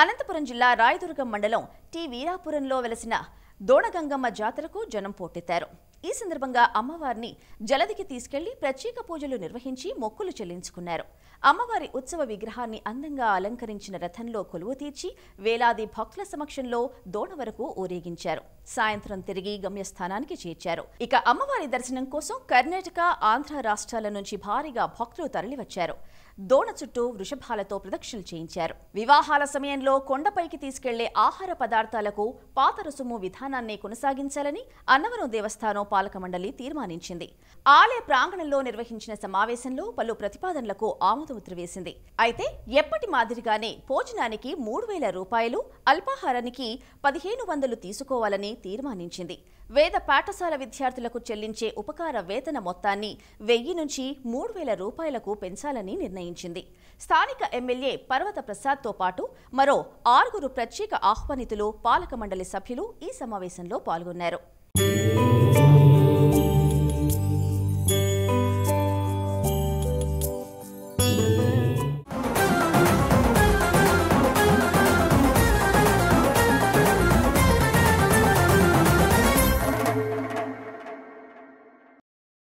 అనంతపురం జిల్లా రాయదుర్గం మండలం టి వీరాపురంలో వెలసిన దోణగంగమ్మ జాతరకు జనం పోటెత్తారు ఈ సందర్భంగా అమ్మవారిని జలదికి తీసుకెళ్లి ప్రత్యేక పూజలు నిర్వహించి మొక్కులు చెల్లించుకున్నారు అమ్మవారి ఉత్సవ విగ్రహాన్ని అందంగా అలంకరించిన రథంలో కొలువు తీర్చి వేలాది భక్తుల సమక్షంలో దోణ వరకు ఊరేగించారు సాయంత్రం తిరిగి గమ్యస్థానానికి చేర్చారు ఇక అమ్మవారి దర్శనం కోసం కర్ణాటక ఆంధ్ర రాష్ట్రాల నుంచి భారీగా భక్తులు తరలివచ్చారు దోణ చుట్టూ వృషభాలతో ప్రదక్షిణలు చేయించారు వివాహాల సమయంలో కొండపైకి తీసుకెళ్లే ఆహార పదార్థాలకు పాత రుసుము విధానాన్ని కొనసాగించాలని అన్నవరం దేవస్థానం పాలక మండలి తీర్మానించింది ఆలయ ప్రాంగణంలో నిర్వహించిన సమావేశంలో పలు ప్రతిపాదనలకు ఆమోదముద్ర వేసింది అయితే ఎప్పటి మాదిరిగానే భోజనానికి మూడు వేల రూపాయలు అల్పాహారానికి పదిహేను వందలు తీసుకోవాలని తీర్మానించింది వేద పాఠశాల విద్యార్థులకు చెల్లించే ఉపకార వేతన మొత్తాన్ని వెయ్యి నుంచి మూడు వేల రూపాయలకు పెంచాలని నిర్ణయించింది స్థానిక ఎమ్మెల్యే పర్వత ప్రసాద్తో పాటు మరో ఆరుగురు ప్రత్యేక ఆహ్వానితులు పాలక మండలి సభ్యులు ఈ సమావేశంలో పాల్గొన్నారు